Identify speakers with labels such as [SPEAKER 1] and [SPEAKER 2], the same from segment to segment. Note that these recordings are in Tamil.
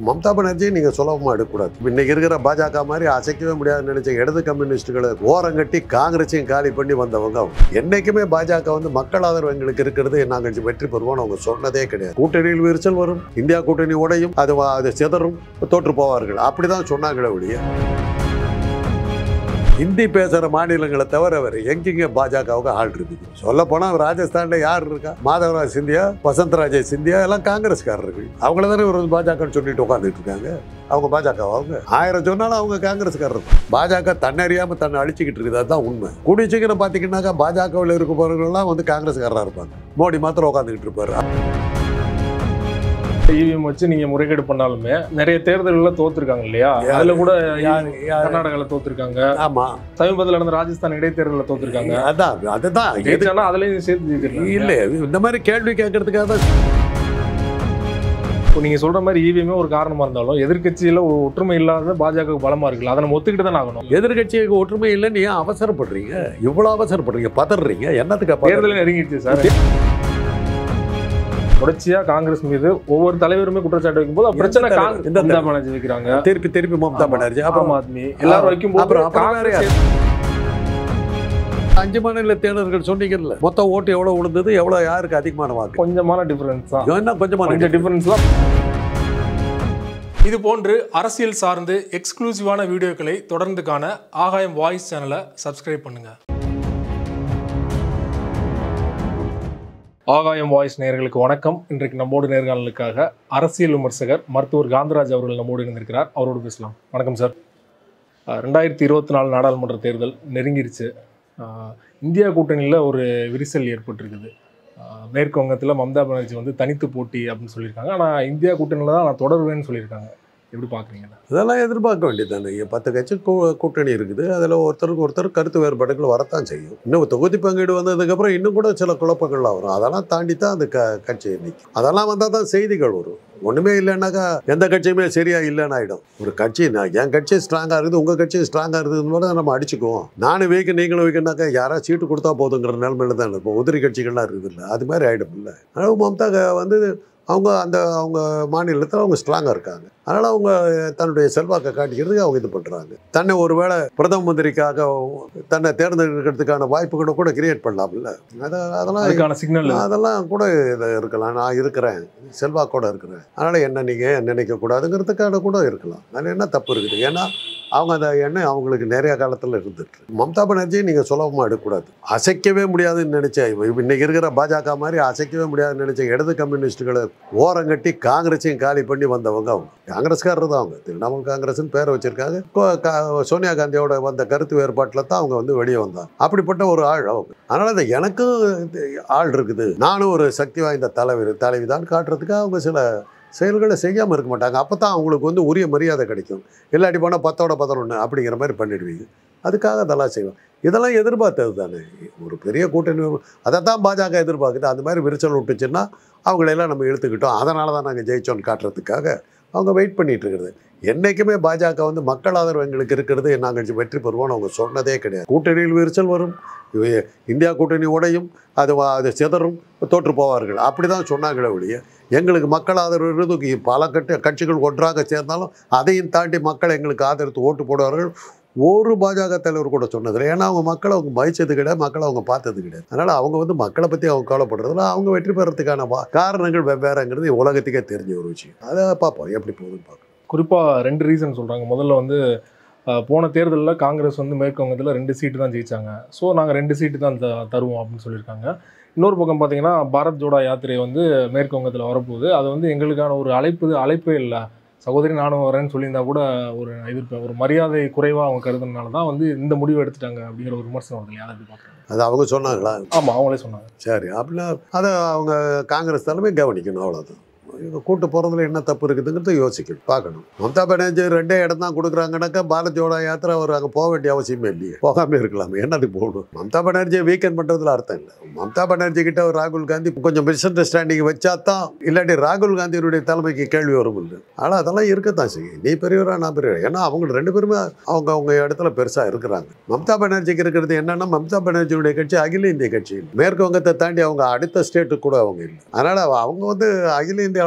[SPEAKER 1] மம்தா பானர்ஜி நீங்க சுலபமா எடுக்கக்கூடாது இன்னைக்கு இருக்கிற பாஜக மாதிரி அசைக்கவே முடியாதுன்னு நினைச்ச இடது கம்யூனிஸ்டுகளை ஓரங்கட்டி காங்கிரஸையும் காலி பண்ணி வந்தவங்க அவங்க. என்னைக்குமே பாஜக வந்து மக்கள் ஆதரவு எங்களுக்கு இருக்கிறது நாங்கள் வெற்றி பெறுவோம்னு அவங்க சொன்னதே கிடையாது கூட்டணியில் விரிசல் வரும் இந்தியா கூட்டணி உடையும் அது வ- அது சிதறும் தோற்று போவார்கள் அப்படிதான் சொன்னாங்களே ஒழிய ஹிந்தி பேசுகிற மாநிலங்களை தவிர வேறு எங்கெங்க பாஜகவுக்கு ஆள் இருக்குது சொல்ல போனால் ராஜஸ்தானில் யார் இருக்கா மாதவராஜ் சிந்தியா வசந்தராஜே சிந்தியா எல்லாம் காங்கிரஸ்காரர்கள் அவங்கள தானே ஒரு பாஜகன்னு சொல்லிட்டு உட்காந்துட்டு இருக்காங்க அவங்க பாஜக அவங்க ஆயிரம் சொன்னாலும் அவங்க காங்கிரஸ்காரர் பாஜக தன்னறியாமல் தன்னை அழிச்சிக்கிட்டு இருக்குது அதுதான் உண்மை கூடிய சீக்கிரம் பார்த்தீங்கன்னாக்கா பாஜகவில் இருக்க போகிறவங்களாம் வந்து காங்கிரஸ்காரராக இருப்பாங்க மோடி மாத்திரம் உட்காந்துக்கிட்டு இருப்பாரு
[SPEAKER 2] இவிஎம் வச்சு நீங்க முறைகேடு பண்ணாலுமே நிறைய தேர்தல்கள்ல தோத்துருக்காங்க இல்லையா
[SPEAKER 1] யாரு?
[SPEAKER 2] அதுல கூட
[SPEAKER 1] யார் யார்
[SPEAKER 2] கர்நாடகால தோத்துருக்காங்க
[SPEAKER 1] ஆமாம்
[SPEAKER 2] சமீபத்தில் நடந்த ராஜஸ்தான் இடைத்தேர்தலில் தோத்துருக்காங்க
[SPEAKER 1] அதான் அதுதான் எது
[SPEAKER 2] ஜெயிச்சானா அதுலயும் சேர்த்து ஜெயிச்சிருக்காங்க
[SPEAKER 1] இல்லை இந்த மாதிரி கேள்வி கேட்கறதுக்காக தான்
[SPEAKER 2] இப்போ நீங்க சொல்ற மாதிரி இவிஎம்மே ஒரு காரணமா இருந்தாலும் எதிர்க்கட்சியில ஒரு ஒற்றுமை இல்லாத பாஜக பலமா இருக்குல்ல அதை நம்ம ஒத்துக்கிட்டு தான் ஆகணும்
[SPEAKER 1] எதிர்கட்சிக்கு ஒற்றுமை இல்லைன்னு ஏன் அவசரப்படுறீங்க இவ்வளோ அவசரப்படுறீங்க பதறீங்க என்னத்துக்கு பதறீங்க?
[SPEAKER 2] தேர்தல் நெருங்கிடுச்சு சார் தொடர்ச்சியா காங்கிரஸ் மீது ஒவ்வொரு தலைவருமே குற்றச்சாட்டு வைக்கும்போது அப்ப பிரச்சனை
[SPEAKER 1] எந்த தலைவர்?
[SPEAKER 2] காங்கிரஸ்
[SPEAKER 1] எந்த
[SPEAKER 2] மம்தா பானர்ஜி வைக்கிறாங்க
[SPEAKER 1] திருப்பி திருப்பி மம்தா பானர்ஜி அப்புறம்
[SPEAKER 2] ஆம் ஆத்மி எல்லாரும் வைக்கும்போது
[SPEAKER 1] அப்புறம் அப்புறம் வேற
[SPEAKER 2] காங்கிரஸ்
[SPEAKER 1] யார்? அஞ்சு மாநில தேர்தல்கள் சொன்னீங்கல்ல மொத்த ஓட்டு எவ்வளவு விழுந்தது எவ்வளவு யாருக்கு அதிகமான வாக்கு
[SPEAKER 2] கொஞ்சமான டிஃபரன்ஸ் தான்
[SPEAKER 1] என்ன கொஞ்சமான
[SPEAKER 2] கொஞ்சம் டிஃபரன்ஸ்லாம்
[SPEAKER 3] இது போன்று அரசியல் சார்ந்து எக்ஸ்க்ளூசிவான வீடியோக்களை தொடர்ந்து காண ஆகாயம் வாய்ஸ் சேனலை சப்ஸ்கிரைப் பண்ணுங்கள்
[SPEAKER 2] ஆகாயம் வாய்ஸ் நேயர்களுக்கு வணக்கம் இன்றைக்கு நம்மோடு நேர்காணலுக்காக அரசியல் விமர்சகர் மருத்துவர் காந்தராஜ் அவர்கள் நம்மோடு இணைந்திருக்கிறார் அவரோடு பேசலாம் வணக்கம் சார் அஹ் ரெண்டாயிரத்தி இருபத்தி நாலு நாடாளுமன்ற தேர்தல் நெருங்கிருச்சு அஹ் இந்தியா கூட்டணியில் ஒரு விரிசல் ஏற்பட்டிருக்குது அஹ் மேற்கு வங்கத்தில் மம்தா பானர்ஜி வந்து தனித்து போட்டி அப்படின்னு சொல்லியிருக்காங்க ஆனால் இந்தியா கூட்டணியில் தான் நான் தொடருவேன்னு சொல்லியிருக்காங்க எப்படி பார்க்குறீங்க
[SPEAKER 1] இதெல்லாம் எதிர்பார்க்க வேண்டியதானே இங்க பத்து கட்சி கூ- கூட்டணி இருக்குது அதில் ஒருத்தருக்கு ஒருத்தர் கருத்து வேறுபாடுகள் வரத்தான் செய்யும் இன்னும் தொகுதி பங்கீடு வந்ததுக்கப்புறம் இன்னும் கூட சில குழப்பங்கள்லாம் வரும் அதெல்லாம் தாண்டி தான் அந்த க கட்சி நிற்கும் அதெல்லாம் வந்தால் தான் செய்திகள் வரும் ஒன்றுமே இல்லைன்னாக்கா எந்த கட்சியுமே சரியா இல்லைன்னு ஆகிடும் ஒரு கட்சி நான் என் கட்சி ஸ்ட்ராங்காக இருக்குது உங்கள் கட்சி ஸ்ட்ராங்காக இருக்குதுன்னு கூட நம்ம அடிச்சுக்குவோம் நானும் வீக்கு நீங்களும் வீக்குனாக்கா யாராவது சீட்டு கொடுத்தா போதுங்கிற நிலைமையில தான் இருப்போம் உதிரி கட்சிகள்லாம் இருக்குது இல்லை அது மாதிரி ஆகிடும் இல்லை அதனால் மம்தா க- வந்து அவங்க அந்த அவங்க மாநிலத்தில் அவங்க ஸ்ட்ராங்காக இருக்காங்க அதனால் அவங்க தன்னுடைய செல்வாக்கை காட்டிக்கிறதுக்கு அவங்க இது பண்ணுறாங்க தன்னை ஒருவேளை பிரதம மந்திரிக்காக தன்னை தேர்ந்தெடுக்கிறதுக்கான வாய்ப்புகளை கூட கிரியேட் பண்ணலாம்ல அதை அதெல்லாம்
[SPEAKER 2] அதுக்கான சிக்னல்
[SPEAKER 1] அதெல்லாம் கூட இது இருக்கலாம் நான் இருக்கிறேன் செல்வாக்கோட இருக்கிறேன் அதனால் என்ன நீங்கள் நினைக்கக்கூடாதுங்கிறதுக்கான கூட இருக்கலாம் அதில் என்ன தப்பு இருக்குது ஏன்னா அவங்க அந்த எண்ணம் அவங்களுக்கு நிறைய காலத்தில் இருந்துட்டு மம்தா பானர்ஜி நீங்கள் சுலபமாக எடுக்கக்கூடாது அசைக்கவே முடியாதுன்னு நினச்ச இன்னைக்கு இருக்கிற பாஜக மாதிரி அசைக்கவே முடியாதுன்னு நினச்ச இடது கம்யூனிஸ்டுகளை ஓரங்கட்டி காங்கிரஸையும் காலி பண்ணி வந்தவங்க அவங்க காங்கிரஸ்காரர் தான் அவங்க திரிணாமுல் காங்கிரஸ்னு பேரை வச்சிருக்காங்க கோ- கா- சோனியா காந்தியோட வந்த கருத்து வேறுபாட்டில் தான் அவங்க வந்து வெளியே வந்தாங்க அப்படிப்பட்ட ஒரு ஆள் அவங்க அதனால் அது எனக்கும் இது ஆள் இருக்குது நானும் ஒரு சக்தி வாய்ந்த தலைவர் தலைவி தான் காட்டுறதுக்கு அவங்க சில செயல்களை செய்யாமல் இருக்க மாட்டாங்க அப்போ தான் அவங்களுக்கு வந்து உரிய மரியாதை கிடைக்கும் இல்லாட்டி போனால் பத்தோட பதினொன்று அப்படிங்கிற மாதிரி பண்ணிடுவீங்க அதுக்காக அதெல்லாம் செய்வோம் இதெல்லாம் எதிர்பார்த்தது தானே ஒரு பெரிய கூட்டணி அதை தான் பாஜக எதிர்பார்க்குது அந்த மாதிரி விரிசல் விட்டுச்சுன்னா அவங்களெல்லாம் நம்ம இழுத்துக்கிட்டோம் அதனால தான் நாங்கள் ஜெயிச்சோன்னு காட்டுறதுக்காக அவங்க வெயிட் பண்ணிட்டு இருக்கிறது என்றைக்குமே பாஜக வந்து மக்கள் ஆதரவு எங்களுக்கு இருக்கிறது நாங்கள் வெற்றி பெறுவோம்னு அவங்க சொன்னதே கிடையாது கூட்டணியில் விரிசல் வரும் இவ- இந்தியா கூட்டணி உடையும் அது வ- அது சிதறும் தோற்று போவார்கள் அப்படி தான் சொன்னாங்களே ஒழிய எங்களுக்கு மக்கள் ஆதரவு இருந்து பல கட்ட கட்சிகள் ஒன்றாக சேர்ந்தாலும் அதையும் தாண்டி மக்கள் எங்களுக்கு ஆதரித்து ஓட்டு போடுவார்கள் ஒரு பாஜக தலைவர் கூட சொன்னதில்லை ஏன்னா அவங்க மக்களை அவங்க மதிச்சது கிடையாது மக்களை அவங்க பார்த்தது கிடையாது அதனால் அவங்க வந்து மக்களை பற்றி அவங்க கவலைப்படுறதுல அவங்க வெற்றி பெறத்துக்கான வா- காரணங்கள் வெவ்வேறுங்கிறது உலகத்துக்கே தெரிஞ்ச ஒரு விஷயம் அதை பார்ப்போம் எப்படி போகுதுன்னு பார்ப்போம்
[SPEAKER 2] குறிப்பாக ரெண்டு ரீசன் சொல்கிறாங்க முதல்ல வந்து அஹ், போன தேர்தலில் காங்கிரஸ் வந்து மேற்கு வங்கத்தில் ரெண்டு சீட்டு தான் ஜெயிச்சாங்க ஸோ நாங்கள் ரெண்டு சீட்டு தான் த- தருவோம் அப்படின்னு சொல்லியிருக்காங்க இன்னொரு பக்கம் பார்த்தீங்கன்னா பாரத் ஜோடா யாத்திரை வந்து மேற்கு வங்கத்தில் வரப்போகுது அது வந்து எங்களுக்கான ஒரு அழைப்பு அழைப்பே இல்லை சகோதரி நானும் வரேன்னு சொல்லியிருந்தா கூட ஒரு எதிர்ப்பு ஒரு மரியாதை குறைவாக அவங்க கருதுனால தான் வந்து இந்த முடிவு எடுத்துட்டாங்க அப்படிங்கிற ஒரு விமர்சனம் வருது இல்லையா அதை எப்படி பார்க்குறாங்க
[SPEAKER 1] அது அவங்க சொன்னாங்களா
[SPEAKER 2] ஆமாம் அவங்களே சொன்னாங்க
[SPEAKER 1] சரி அப்படின்னா அதை அவங்க காங்கிரஸ் தலைமை கவனிக்கணும் அவ்வளோதான் இவங்க கூட்டு போகிறதுல என்ன தப்பு இருக்குதுங்கிறத யோசிக்கணும் பார்க்கணும் மம்தா பானர்ஜி ரெண்டே இடம் தான் கொடுக்குறாங்கனாக்கா பாரத் ஜோடா யாத்திரை அவர் அங்கே போக வேண்டிய அவசியமே இல்லையே போகாமல் இருக்கலாமே என்னதுக்கு போகணும் மம்தா பானர்ஜியை வீக்கெண்ட் பண்ணுறதுல அர்த்தம் இல்லை மம்தா பானர்ஜி கிட்ட ஒரு ராகுல் காந்தி கொஞ்சம் மிஸ் அண்டர்ஸ்டாண்டிங் வச்சா தான் இல்லாட்டி ராகுல் காந்தியினுடைய தலைமைக்கு கேள்வி வரும் இல்லை ஆனால் அதெல்லாம் இருக்கத்தான் செய்யும் நீ பெரியவரா நான் பெரியவரா ஏன்னா அவங்க ரெண்டு பேருமே அவங்க அவங்க இடத்துல பெருசாக இருக்கிறாங்க மம்தா பானர்ஜிக்கு இருக்கிறது என்னன்னா மம்தா பானர்ஜியுடைய கட்சி அகில இந்திய கட்சி மேற்கு வங்கத்தை தாண்டி அவங்க அடுத்த ஸ்டேட்டுக்கு கூட அவங்க இல்லை அதனால் அவங்க வந்து அகில இந்திய அளவில்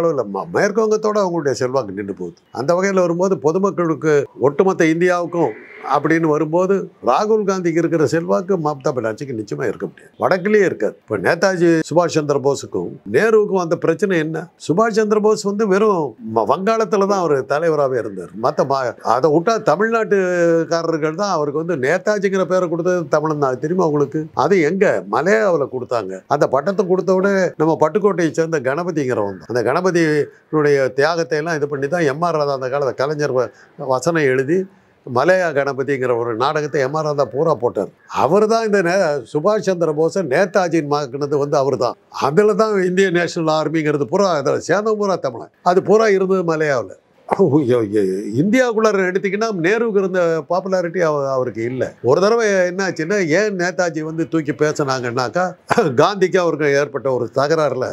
[SPEAKER 1] அளவில் ம- மேற்கு வங்கத்தோட அவங்களுடைய செல்வாக்கு நின்று போகுது அந்த வகையில் வரும்போது பொதுமக்களுக்கு ஒட்டுமொத்த இந்தியாவுக்கும் அப்படின்னு வரும்போது ராகுல் காந்திக்கு இருக்கிற செல்வாக்கு மம்தா பானர்ஜிக்கு நிச்சயமா இருக்க முடியாது வடக்குலயே இருக்காது இப்போ நேதாஜி சுபாஷ் சந்திர போஸுக்கும் நேருவுக்கும் அந்த பிரச்சனை என்ன சுபாஷ் சந்திர போஸ் வந்து வெறும் ம- வங்காளத்துல தான் அவர் தலைவராகவே இருந்தார் மற்ற அதை விட்டா தமிழ்நாட்டுக்காரர்கள் தான் அவருக்கு வந்து நேதாஜிங்கிற பேரை கொடுத்தது தமிழன் தான் தெரியுமா உங்களுக்கு அது எங்க மலையாவில் கொடுத்தாங்க அந்த பட்டத்தை கொடுத்த உடனே நம்ம பட்டுக்கோட்டையை சேர்ந்த கணபதிங்கிறவன் தான் அந்த கணபதியினுடைய தியாகத்தை எல்லாம் இது பண்ணி தான் எம்ஆர் ராதா அந்த காலத்தில் கலைஞர் வ- வசனம் எழுதி மலையா கணபதிங்கிற ஒரு நாடகத்தை எம்ஆர் ராதா பூரா போட்டார் அவர் தான் இந்த நே சுபாஷ் சந்திர போஸை நேதாஜின் மாக்குனது வந்து அவர் தான் அதில் தான் இந்திய நேஷனல் ஆர்மிங்கிறது பூரா அதில் சேர்ந்த பூரா தமிழன் அது பூரா இருந்தது மலையாவில் இந்தியாவுக்குள்ள எடுத்தீங்கன்னா நேருவுக்கு இருந்த பாப்புலாரிட்டி அவருக்கு இல்லை ஒரு தடவை என்னாச்சுன்னா ஏன் நேதாஜி வந்து தூக்கி பேசினாங்கன்னாக்கா காந்திக்கு அவருக்கு ஏற்பட்ட ஒரு தகராறில்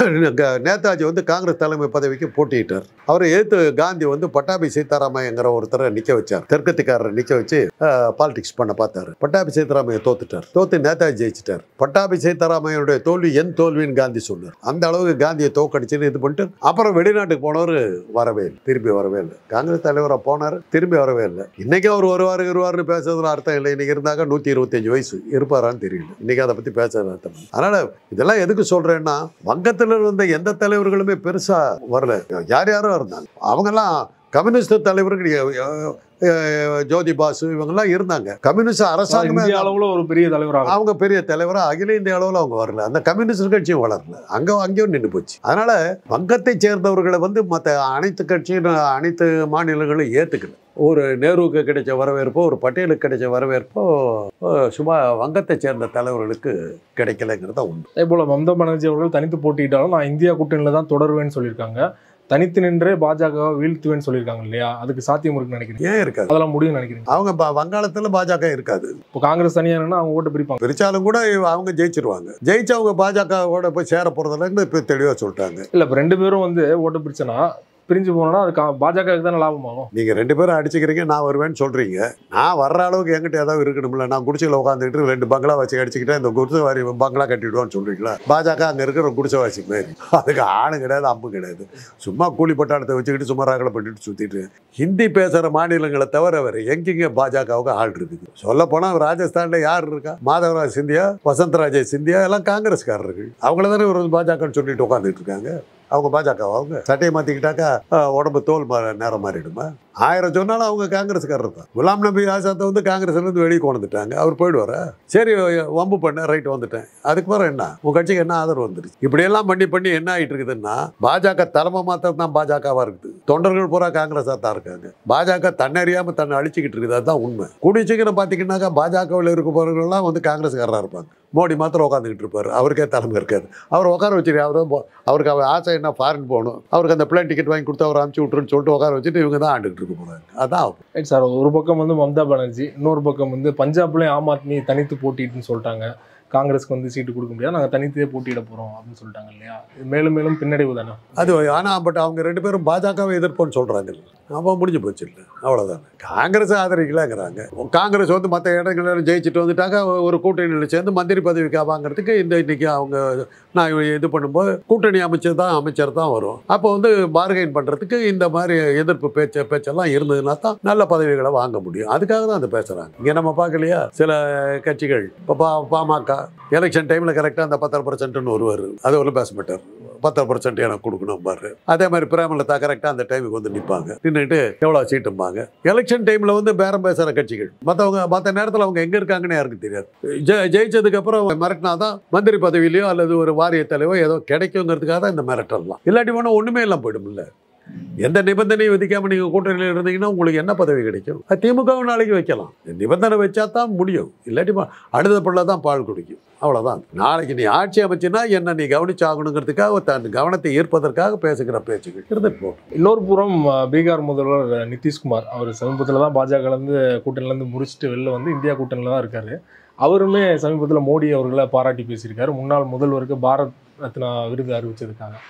[SPEAKER 1] நேதாஜி வந்து காங்கிரஸ் தலைமை பதவிக்கு போட்டியிட்டார் அவரை எதிர்த்து காந்தி வந்து பட்டாபி சீதாராமையங்கிற ஒருத்தரை நிற்க வச்சார் தெற்கத்திக்காரரை நிற்க வச்சு பாலிடிக்ஸ் பண்ண பார்த்தாரு பட்டாபி சீதாராமைய தோத்துட்டார் தோத்து நேதாஜி ஜெயிச்சிட்டார் பட்டாபி சீதாராமையனுடைய தோல்வி என் தோல்வின்னு காந்தி சொன்னார் அந்த அளவுக்கு காந்தியை தோக்கடிச்சுன்னு இது பண்ணிட்டு அப்புறம் வெளிநாட்டுக்கு போனவர் வரவே இல்லை திரும்பி வரவே இல்லை காங்கிரஸ் தலைவராக போனார் திரும்பி வரவே இல்லை இன்னைக்கு அவர் வருவார் வருவார்னு பேசுறதுல அர்த்தம் இல்லை இன்னைக்கு இருந்தாக்க நூற்றி இருபத்தஞ்சு வயசு இருப்பாரான்னு தெரியல இன்னைக்கு அதை பற்றி பேசுறது அர்த்தம் இல்லை. அதனால இதெல்லாம் எதுக்கு சொல்றேன்னா வங்கத்தில் இருந்த எந்த தலைவர்களுமே பெருசா வரல யார் யாரோ இருந்தாங்க அவங்கெல்லாம் கம்யூனிஸ்ட் தலைவர்கள் எ- எ- எ- ஜோதி பாசு இவங்கெல்லாம் இருந்தாங்க கம்யூனிஸ்ட் அரசாங்கமே
[SPEAKER 2] இந்திய அளவுல ஒரு பெரிய தலைவராக
[SPEAKER 1] அவங்க பெரிய தலைவராக அகில இந்திய அளவில் அவங்க வரல அந்த கம்யூனிஸ்ட் கட்சியும் வளரல அங்கே அங்கேயும் நின்று போச்சு அதனால வங்கத்தை சேர்ந்தவர்களை வந்து மற்ற அனைத்து கட்சியும் அனைத்து மாநிலங்களும் ஏற்றுக்கல ஒரு நேருவுக்கு கிடைச்ச வரவேற்போ ஒரு பட்டேலுக்கு கிடைச்ச வரவேற்போ அஹ், சும்மா வங்கத்தை சேர்ந்த தலைவர்களுக்கு கிடைக்கலைங்கிறது தான் உண்மை
[SPEAKER 2] அதே போல மம்தா பானர்ஜி அவர்கள் தனித்து போட்டியிட்டாலும் நான் இந்தியா கூட்டணியில தான் தொடருவேன்னு சொல்லியிருக்காங்க தனித்து நின்றே பாஜகவை வீழ்த்துவேன்னு சொல்லியிருக்காங்க இல்லையா அதுக்கு சாத்தியம் இருக்குன்னு நினைக்கிறீங்க
[SPEAKER 1] ஏன் இருக்காது
[SPEAKER 2] அதெல்லாம் முடியும்னு நினைக்கிறீங்க
[SPEAKER 1] அவங்க ப- வங்காளத்தில் பாஜக இருக்காது
[SPEAKER 2] இப்போ காங்கிரஸ் தனியா இருந்தா அவங்க ஓட்டு பிரிப்பாங்க
[SPEAKER 1] பிரிச்சாலும் கூட அவங்க ஜெயிச்சிருவாங்க ஜெயிச்சு அவங்க பாஜகவோட போய் சேர போகிறதுலன்னு இப்போ தெளிவாக சொல்லிட்டாங்க
[SPEAKER 2] இல்ல இப்போ ரெண்டு பேரும் வந்து ஓட்டு பிரிச்சனா பிரிஞ்சு போனோம்னா அது பாஜகவுக்கு தானே லாபமாகும்
[SPEAKER 1] நீங்கள் ரெண்டு பேரும் அடிச்சுக்கிறீங்க நான் வருவேன்னு சொல்கிறீங்க நான் வர்ற அளவுக்கு என்கிட்ட ஏதாவது இருக்கணும்ல நான் குடிசையில் உட்காந்துக்கிட்டு ரெண்டு பங்களா வச்சு அடிச்சுக்கிட்டே இந்த குடிசை வாரி பங்களா கட்டிடுவான்னு சொல்கிறீங்களா பாஜக அங்கே இருக்கிற குடிசை வாசி மாதிரி அதுக்கு ஆணு கிடையாது அம்பு கிடையாது சும்மா கூலி பட்டாளத்தை வச்சுக்கிட்டு சும்மா ரகலை பண்ணிட்டு சுற்றிட்டு ஹிந்தி பேசுகிற மாநிலங்களை தவிர வேறு எங்கெங்க பாஜகவுக்கு ஆள் இருக்குது சொல்லப்போனால் ராஜஸ்தானில் யார் இருக்கா மாதவராஜ் சிந்தியா வசந்தராஜே சிந்தியா எல்லாம் காங்கிரஸ்காரர்கள் அவங்கள தானே ஒரு பாஜகன்னு சொல்லிட்டு உட்காந்துட்டு இருக்காங்க அவங்க பாஜக அவங்க சட்டையை மாற்றிக்கிட்டாக்கா உடம்பு தோல் மா நேரம் மாறிடுமா ஆயிரம் சொன்னாலும் அவங்க காங்கிரஸ்காரர் தான் குலாம் நபி ஆசாத்தை வந்து காங்கிரஸ்லேருந்து வெளியே கொண்டுட்டாங்க அவர் போயிடுவாரா சரி வம்பு பண்ண ரைட் வந்துட்டேன் அதுக்கு பிறகு என்ன உன் கட்சிக்கு என்ன ஆதரவு வந்துருச்சு இப்படியெல்லாம் பண்ணி பண்ணி என்ன ஆகிட்டு இருக்குதுன்னா பாஜக தலைமை மாத்திரம் தான் பாஜகவாக இருக்குது தொண்டர்கள் பூரா காங்கிரஸாக தான் இருக்காங்க பாஜக தன்னறியாமல் தன்னை அழிச்சிக்கிட்டு இருக்குது அதுதான் உண்மை கூடிய சீக்கிரம் பார்த்தீங்கன்னாக்கா பாஜகவில் இருப்பவர்கள்லாம் வந்து காங்கிரஸ்காரராக இருப்பாங்க மோடி மாத்திரம் உட்காந்துக்கிட்டு இருப்பார் அவருக்கே தலைமை இருக்காது அவர் உட்கார வச்சிரு அவர் அவருக்கு அவர் ஆசை என்ன ஃபாரின் போகணும் அவருக்கு அந்த பிளேன் டிக்கெட் வாங்கி கொடுத்து அவர் அனுப்பிச்சி விட்ருன்னு சொல்லிட்டு உட்கார வச்சுட்டு இவங்க தான் ஆண்டுகிட்டு இருக்க போகிறாங்க அதான் ஆகும்.
[SPEAKER 2] ரைட் சார் ஒரு பக்கம் வந்து மம்தா பானர்ஜி இன்னொரு பக்கம் வந்து பஞ்சாப்லயும் ஆம் ஆத்மி தனித்து போட்டிட்டுன்னு சொல்லிட்டாங்க காங்கிரஸ்க்கு வந்து சீட்டு கொடுக்க முடியாது நாங்கள் தனித்தே போட்டியிட போறோம் அப்படின்னு சொல்லிட்டாங்க இல்லையா இது மேலும் மேலும் பின்னடைவு தானே
[SPEAKER 1] அது ஆனால் பட் அவங்க ரெண்டு பேரும் பாஜகவை எதிர்ப்போன்னு சொல்கிறாங்க அப்போ முடிஞ்சு போச்சு இல்லை அவ்வளோதானே காங்கிரஸ் ஆதரிக்கலாங்கிறாங்க காங்கிரஸ் வந்து மற்ற இடங்களில் ஜெயிச்சுட்டு வந்துட்டாங்க ஒரு கூட்டணியில் சேர்ந்து மந்திரி பதவிக்கு வாங்குறதுக்கு இந்த இன்னைக்கு அவங்க நான் இது பண்ணும்போது கூட்டணி அமைச்சர் தான் அமைச்சர் தான் வரும் அப்போ வந்து பார்கெயின் பண்ணுறதுக்கு இந்த மாதிரி எதிர்ப்பு பேச்சு பேச்செல்லாம் இருந்ததுன்னா தான் நல்ல பதவிகளை வாங்க முடியும் அதுக்காக தான் அதை பேசுகிறாங்க இங்கே நம்ம பார்க்கலையா சில கட்சிகள் இப்போ பா பாமக எலெக்ஷன் டைமில் கரெக்டாக அந்த பத்தரை பர்சன்ட்னு வருவார் அது ஒரு பேச மாட்டார் பத்தரை பர்சன்ட் எனக்கு கொடுக்கணும் பாரு அதே மாதிரி பிரேமலதா கரெக்டாக அந்த டைமுக்கு வந்து நிற்பாங்க நின்றுட்டு எவ்வளோ சீட்டும்பாங்க எலெக்ஷன் டைமில் வந்து பேரம் பேசுகிற கட்சிகள் மற்றவங்க மற்ற நேரத்தில் அவங்க எங்கே இருக்காங்கன்னு யாருக்கும் தெரியாது ஜெ ஜெயிச்சதுக்கப்புறம் மிரட்டினா தான் மந்திரி பதவியிலையோ அல்லது ஒரு வாரிய தலைவோ ஏதோ கிடைக்குங்கிறதுக்காக தான் இந்த மிரட்டலாம் இல்லாட்டி வேணா ஒன்றுமே எல்லாம் போயிடும்ல எந்த நிபந்தனையும் விதிக்காம நீங்கள் கூட்டணியில் இருந்தீங்கன்னா உங்களுக்கு என்ன பதவி கிடைக்கும் அது திமுகவும் நாளைக்கு வைக்கலாம் நிபந்தனை வச்சா தான் முடியும் இல்லாட்டி பா- அடுத்த பிள்ளை தான் பால் குடிக்கும் அவ்வளோதான் நாளைக்கு நீ ஆட்சி அமைச்சினா என்ன நீ கவனிச்சாகணுங்கிறதுக்காக தன் கவனத்தை ஈர்ப்பதற்காக பேசுகிற பேச்சுகள் இருந்துட்டு போகும்
[SPEAKER 2] இன்னொரு புறம் அஹ், பீகார் முதல்வர் நிதிஷ்குமார் அவர் சமீபத்தில் தான் பாஜகலேருந்து கூட்டணிலேருந்து முடிச்சுட்டு வெளில வந்து இந்தியா கூட்டணியில் தான் இருக்காரு அவருமே சமீபத்தில் மோடி அவர்களை பாராட்டி பேசியிருக்காரு முன்னாள் முதல்வருக்கு பாரத் ரத்னா விருது அறிவிச்சதுக்காக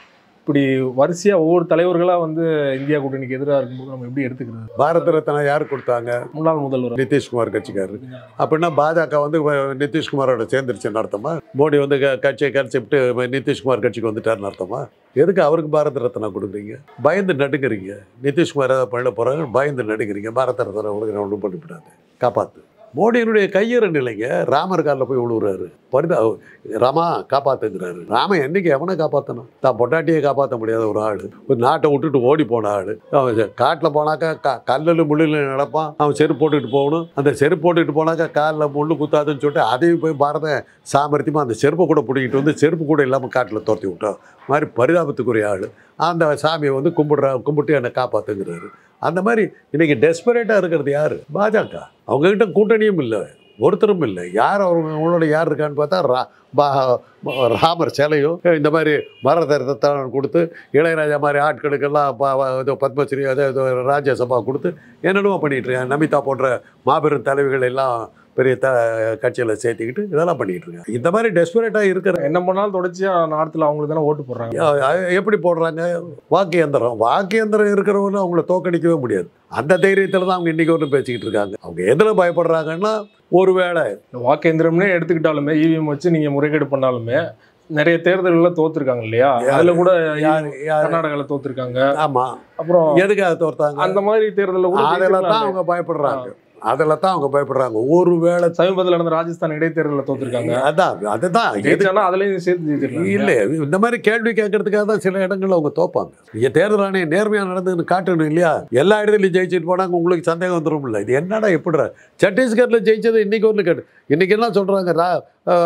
[SPEAKER 2] இப்படி வரிசையா ஒவ்வொரு தலைவர்களா வந்து இந்தியா கூட்டணிக்கு எதிராக இருக்கும்போது நம்ம எப்படி எடுத்துக்கிறது
[SPEAKER 1] பாரத ரத்னா யார் கொடுத்தாங்க
[SPEAKER 2] முன்னாள் முதல்வர்
[SPEAKER 1] நிதிஷ்குமார் கட்சிக்காரரு அப்படின்னா பாஜக வந்து வ- நிதிஷ்குமாரோட சேர்ந்துருச்சுன்னு அர்த்தமா மோடி வந்து க- கட்சியை கரைச்சிவிட்டு நிதிஷ்குமார் கட்சிக்கு வந்துட்டாருன்னு அர்த்தமா எதுக்கு அவருக்கு பாரத ரத்னா கொடுக்குறீங்க பயந்து நடுங்குறீங்க நிதிஷ்குமார் ஏதாவது பண்ண போறாங்க பயந்து நடுங்குறீங்க பாரத ரத்னா உங்களுக்கு ஒன்றும் பண்ணிவிடாது காப்பாத்து மோடியினுடைய கையற நிலைங்க ராமர் காலில் போய் விழுவுறாரு பரிதா ராமா காப்பாத்துங்கிறாரு ராமன் என்னைக்கு எவனை காப்பாற்றணும் தான் பொட்டாட்டியை காப்பாற்ற முடியாத ஒரு ஆள் ஒரு நாட்டை விட்டுட்டு ஓடி போன ஆள் அவன் காட்டில் போனாக்கா க கல்லில் முள்ளில் நடப்பான் அவன் செருப்பு போட்டுக்கிட்டு போகணும் அந்த செருப்பு போட்டுக்கிட்டு போனாக்கா காலில் முள்ளு குத்தாதுன்னு சொல்லிட்டு அதையும் போய் பாரத சாமர்த்தியமாக அந்த செருப்பை கூட பிடிக்கிட்டு வந்து செருப்பு கூட இல்லாமல் காட்டில் துரத்தி விட்டான் மாதிரி பரிதாபத்துக்குரிய ஆள் அந்த சாமியை வந்து கும்பிடுறா கும்பிட்டு என்னை காப்பாத்துங்கிறாரு அந்த மாதிரி இன்னைக்கு டெஸ்பரேட்டாக இருக்கிறது யார் பாஜக அவங்ககிட்ட கூட்டணியும் இல்லை ஒருத்தரும் இல்லை யார் அவங்க அவங்களோட யார் இருக்கான்னு பார்த்தா ரா பா ராமர் சிலையும் இந்த மாதிரி மரதரத்தான் கொடுத்து இளையராஜா மாதிரி ஆட்களுக்கெல்லாம் ப- ப- இது பத்மஸ்ரீ அதே இது ராஜ்யசபா கொடுத்து என்னென்னமோ பண்ணிட்டு இருக்காங்க நமிதா போன்ற மாபெரும் தலைவிகள் எல்லாம் பெரிய த கட்சியில் சேர்த்துக்கிட்டு இதெல்லாம் பண்ணிட்டு இருக்காங்க இந்த மாதிரி டெஸ்பரேட்டாக இருக்கிற
[SPEAKER 2] என்ன பண்ணாலும் தொடர்ச்சியா நார்த்தில் அவங்களுக்கு தானே ஓட்டு போடுறாங்க
[SPEAKER 1] அஹ் எப்படி போடுறாங்க வாக்கு எந்திரம் வாக்கு எந்திரம் இருக்கிறவங்க அவங்கள தோக்கடிக்கவே முடியாது அந்த தைரியத்தில் தான் அவங்க இன்னைக்கு ஒன்றும் பேசிக்கிட்டு இருக்காங்க அவங்க எதில் பயப்படுறாங்கன்னா ஒருவேளை
[SPEAKER 2] இந்த வாக்கேந்திரம்னே எடுத்துக்கிட்டாலுமே இவிஎம் வச்சு நீங்க முறைகேடு பண்ணாலுமே நிறைய தேர்தல்கள்ல தோத்துருக்காங்க இல்லையா
[SPEAKER 1] யாரு?
[SPEAKER 2] அதுல கூட
[SPEAKER 1] யார் யார்
[SPEAKER 2] கர்நாடகால தோத்துருக்காங்க
[SPEAKER 1] ஆமாம்
[SPEAKER 2] அப்புறம்
[SPEAKER 1] எதுக்காக தோர்த்தாங்க
[SPEAKER 2] அந்த மாதிரி தேர்தல்ல கூட
[SPEAKER 1] அதில் தான்
[SPEAKER 2] ஜெயிச்சிருக்கலாம்ல.
[SPEAKER 1] அவங்க பயப்படுறாங்க அதில் தான் அவங்க பயப்படுறாங்க ஒருவேளை
[SPEAKER 2] சமீபத்தில் நடந்த ராஜஸ்தான் இடைத்தேர்தலில் தோத்துருக்காங்க
[SPEAKER 1] அதான் அதுதான் எது
[SPEAKER 2] ஜெயிச்சானா அதுலயும் சேர்த்து ஜெயிச்சிருக்காங்க
[SPEAKER 1] இல்லை இந்த மாதிரி கேள்வி கேட்கறதுக்காக தான் சில இடங்கள்ல அவங்க தோப்பாங்க இங்க தேர்தல் ஆணையம் நேர்மையாக நடந்ததுன்னு காட்டணும் இல்லையா எல்லா இடத்துலையும் ஜெயிச்சுட்டு போனாங்க உங்களுக்கு சந்தேகம் வந்துடும் இல்லை இது என்னடா எப்படிடா சத்தீஸ்கரில் ஜெயிச்சது இன்னைக்கு ஒன்று கேட்டு இன்னைக்கு என்ன சொல்றாங்க ரா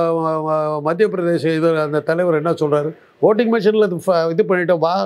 [SPEAKER 1] அஹ் மத்திய பிரதேச இது அந்த தலைவர் என்ன சொல்றாரு ஓட்டிங் மிஷினில் இது பண்ணிட்டோம் வா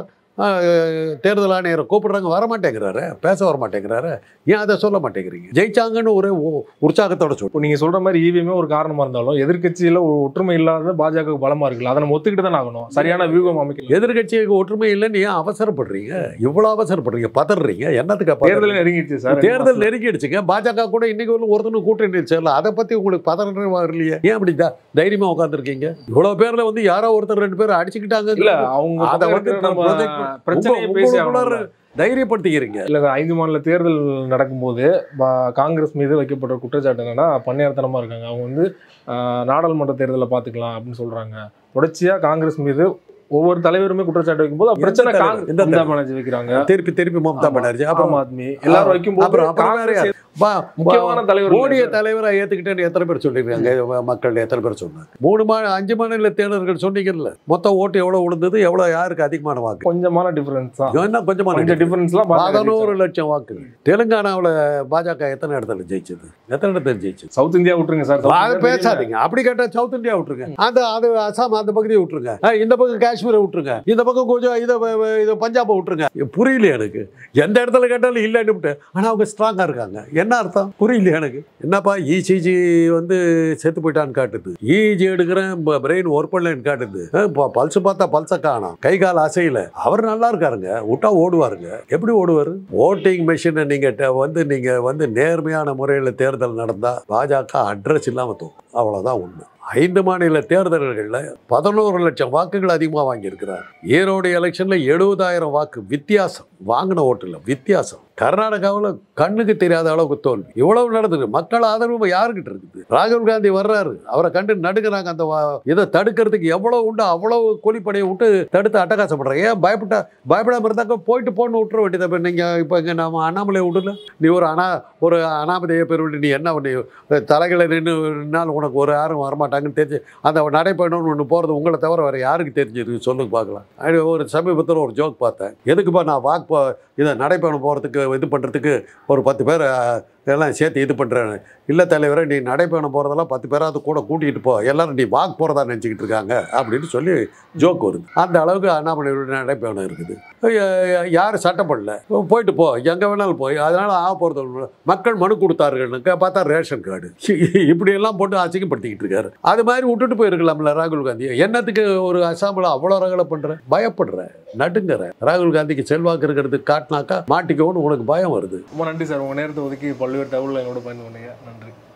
[SPEAKER 1] அஹ் தேர்தல் ஆணையரை கூப்பிடுறாங்க வர மாட்டேங்கிறாரு பேச வர மாட்டேங்கிறாரு ஏன் அதை சொல்ல மாட்டேங்கிறீங்க ஜெயிச்சாங்கன்னு ஒரே உ- உற்சாகத்தோட சொல்லு
[SPEAKER 2] இப்போ நீங்க சொல்ற மாதிரி இவிஎம்மே ஒரு காரணமா இருந்தாலும் எதிர்க்கட்சியில ஒரு ஒற்றுமை இல்லாத பாஜக பலமா இருக்குல்ல அதை நம்ம ஒத்துக்கிட்டு தான் ஆகணும் சரியான வியூகம் அமைக்கல
[SPEAKER 1] எதிர்கட்சிக்கு ஒற்றுமை இல்லைன்னு ஏன் அவசரப்படுறீங்க இவ்வளோ அவசரப்படுறீங்க பதறீங்க என்னத்துக்கு
[SPEAKER 2] தேர்தல்
[SPEAKER 1] பதறீங்க?
[SPEAKER 2] நெருங்கிடுச்சு சார்
[SPEAKER 1] தேர்தல் நெருங்கிடுச்சுங்க பாஜக கூட இன்னைக்கு ஒரு ஒருத்தனும் கூட்டணி சேரல அதை பத்தி உங்களுக்கு பதறே வரலையே ஏன் அப்படி த- தைரியமா உட்காந்துருக்கீங்க இவ்வளவு பேர்ல வந்து யாரோ ஒருத்தர் ரெண்டு பேரும் அடிச்சுக்கிட்டாங்க
[SPEAKER 2] இல்ல அவங்க
[SPEAKER 1] அதை
[SPEAKER 2] பக்கம்
[SPEAKER 1] வந்து
[SPEAKER 2] இருக்கிற நம்ம
[SPEAKER 1] project-
[SPEAKER 2] பிரச்சனையை
[SPEAKER 1] உங்க-
[SPEAKER 2] பேசி
[SPEAKER 1] உங்களுக்குள்ளார
[SPEAKER 2] ஆகணும்ல.
[SPEAKER 1] தைரியப்படுத்திக்கிறீங்க
[SPEAKER 2] இல்ல சார், ஐந்து மாநில தேர்தல் நடக்கும்போது பா- காங்கிரஸ் மீது வைக்கப்பட்ட குற்றச்சாட்டு என்னன்னா பன்னியார்த்தனமா இருக்காங்க அவங்க வந்து ஆஹ், நாடாளுமன்ற தேர்தலை பாத்துக்கலாம் அப்படின்னு சொல்றாங்க தொடர்ச்சியா காங்கிரஸ் மீது ஒவ்வொரு தலைவருமே குற்றச்சாட்டு வைக்கும்போது
[SPEAKER 1] எந்த
[SPEAKER 2] பிரச்சனை
[SPEAKER 1] தலைவர்?
[SPEAKER 2] காங்கிரஸ்
[SPEAKER 1] எந்த
[SPEAKER 2] மம்தா பானர்ஜி வைக்கிறாங்க
[SPEAKER 1] திருப்பி திருப்பி மம்தா
[SPEAKER 2] ஆமா.
[SPEAKER 1] பானர்ஜி
[SPEAKER 2] ஆம்
[SPEAKER 1] அப்புறம்
[SPEAKER 2] ஆத்மி எல்லாரும் வைக்கும்போது
[SPEAKER 1] அப்புறம் அப்புறம் வேற
[SPEAKER 2] காங்கிரஸ்
[SPEAKER 1] யார்? பா-
[SPEAKER 2] முக்கியமான தலைவர்
[SPEAKER 1] மோடியை தலைவரா ஏத்துக்கிட்டேன்னு எத்தனை பேர் சொல்லிருக்காங்க மக்கள் எத்தனை பேர் சொன்னாங்க மூணு மா அஞ்சு மாநில தேர்தல்கள் சொன்னீங்கல்ல மொத்த ஓட்டு எவ்வளவு விழுந்தது எவ்வளவு யாருக்கு அதிகமான வாக்கு
[SPEAKER 2] கொஞ்சமான டிஃபரன்ஸ் தான்
[SPEAKER 1] என்ன கொஞ்சமான
[SPEAKER 2] கொஞ்சம் டிஃபரன்ஸ்லாம்
[SPEAKER 1] பதினோரு லட்சம் வாக்குகள் தெலுங்கானாவுல பாஜக எத்தனை இடத்துல ஜெயிச்சது எத்தனை இடத்துல ஜெயிச்சது
[SPEAKER 2] சவுத் இந்தியா விட்டுருங்க சார்
[SPEAKER 1] அது பேசாதீங்க அப்படி கேட்டா சவுத் இந்தியா விட்டுருங்க அந்த அது அசாம் அந்த பகுதியை விட்டுருங்க அஹ் இந்த பக்கம் காஷ்மீரை விட்டுருங்க இந்த பக்கம் கொஞ்சம் இதை இதை பஞ்சாபை விட்டுருங்க புரியல எனக்கு எந்த இடத்துல கேட்டாலும் இல்லைன்னு விட்டு ஆனா அவங்க ஸ்ட்ராங்கா இருக்காங்க என்ன அர்த்தம் புரியல எனக்கு என்னப்பா இசிஜி வந்து செத்து போயிட்டான்னு காட்டுது இஜி எடுக்கிறேன் பிரெயின் ஒர்க் பண்ணலன்னு காட்டுது பல்ஸ் பார்த்தா பல்ஸை காணோம் கை கால் அசையல அவர் நல்லா இருக்காருங்க விட்டா ஓடுவாருங்க எப்படி ஓடுவார் ஓட்டிங் மெஷினை நீங்க ட- வந்து நீங்க வந்து நேர்மையான முறையில் தேர்தல் நடந்தா பாஜக அட்ரஸ் இல்லாம தோக்கும் அவ்வளவுதான் உண்மை ஐந்து மாநில தேர்தல்களில் பதினோரு லட்சம் வாக்குகள் அதிகமாக வாங்கியிருக்கிறார் ஈரோடு எலெக்ஷனில் எழுபதாயிரம் வாக்கு வித்தியாசம் வாங்கின ஓட்டுல வித்தியாசம் கர்நாடகாவில் கண்ணுக்கு தெரியாத அளவுக்கு தோல்வி இவ்வளவு நடந்தது மக்கள் ஆதரவு யாருக்கிட்ட இருக்குது ராகுல் காந்தி வர்றாரு அவரை கண்டு நடுக்கிறாங்க அந்த வா- இதை தடுக்கிறதுக்கு எவ்வளவு உண்டு அவ்வளவு கூலிப்படையை விட்டு தடுத்து அட்டகாசப்படுறாங்க ஏன் பயப்பட்டா பயப்படாம இருந்தாக்க போயிட்டு போன்னு விட்டுற வேண்டியது இப்போ நீங்கள் இப்போ இங்கே நம்ம அண்ணாமலை விடல நீ ஒரு அனா ஒரு அனாமதையை பெருவிட்டு நீ என்ன பண்ணி தலைகளை நின்று நின்னால் உனக்கு ஒரு யாரும் வரமாட்டாங்கன்னு தெரிஞ்சு அந்த நடைப்பயணம்னு ஒன்று போகிறது உங்களை தவிர வேறு யாருக்கு தெரிஞ்சிருக்கு சொல்லுங்க பார்க்கலாம் அது ஒரு சமீபத்தில் ஒரு ஜோக் பார்த்தேன் எதுக்குப்பா நான் வாக் போ இதை நடைப்பயணம் போகிறதுக்கு இது பண்ணுறதுக்கு ஒரு பத்து பேர் அஹ், எல்லாம் சேர்த்து இது பண்ணுறேன் இல்லை தலைவரே நீ நடைப்பயணம் போகிறதெல்லாம் பத்து பேராவது கூட கூட்டிகிட்டு போ எல்லாரும் நீ வாக் போகிறதா நினச்சிக்கிட்டு இருக்காங்க அப்படின்னு சொல்லி ஜோக் வருது அந்த அளவுக்கு அண்ணாமலையோட நடைப்பயணம் இருக்குது யா- யாரும் சட்டம் பண்ணல போயிட்டு போ எங்கே வேணாலும் போய் அதனால் ஆக போகிறது மக்கள் மனு கொடுத்தார்கள்னு பார்த்தா ரேஷன் கார்டு இப்படி எல்லாம் போட்டு அசிங்கப்படுத்திக்கிட்டு இருக்காரு அது மாதிரி விட்டுட்டு போயிருக்கலாம்ல ராகுல் காந்தி என்னத்துக்கு ஒரு அசாமில் அவ்வளோ ரகலை பண்ணுற பயப்படுற நடுங்கிற ராகுல் காந்திக்கு செல்வாக்கு இருக்கிறது காட்டினாக்கா மாட்டிக்கோன்னு உனக்கு பயம் வருது
[SPEAKER 2] ரொம்ப நன்றி சார் உங்க நேரத்தை ஒதுக்கி பல்வேறு தகவல்களை என்னோட பயந்து பண்ணீங்க நன்றி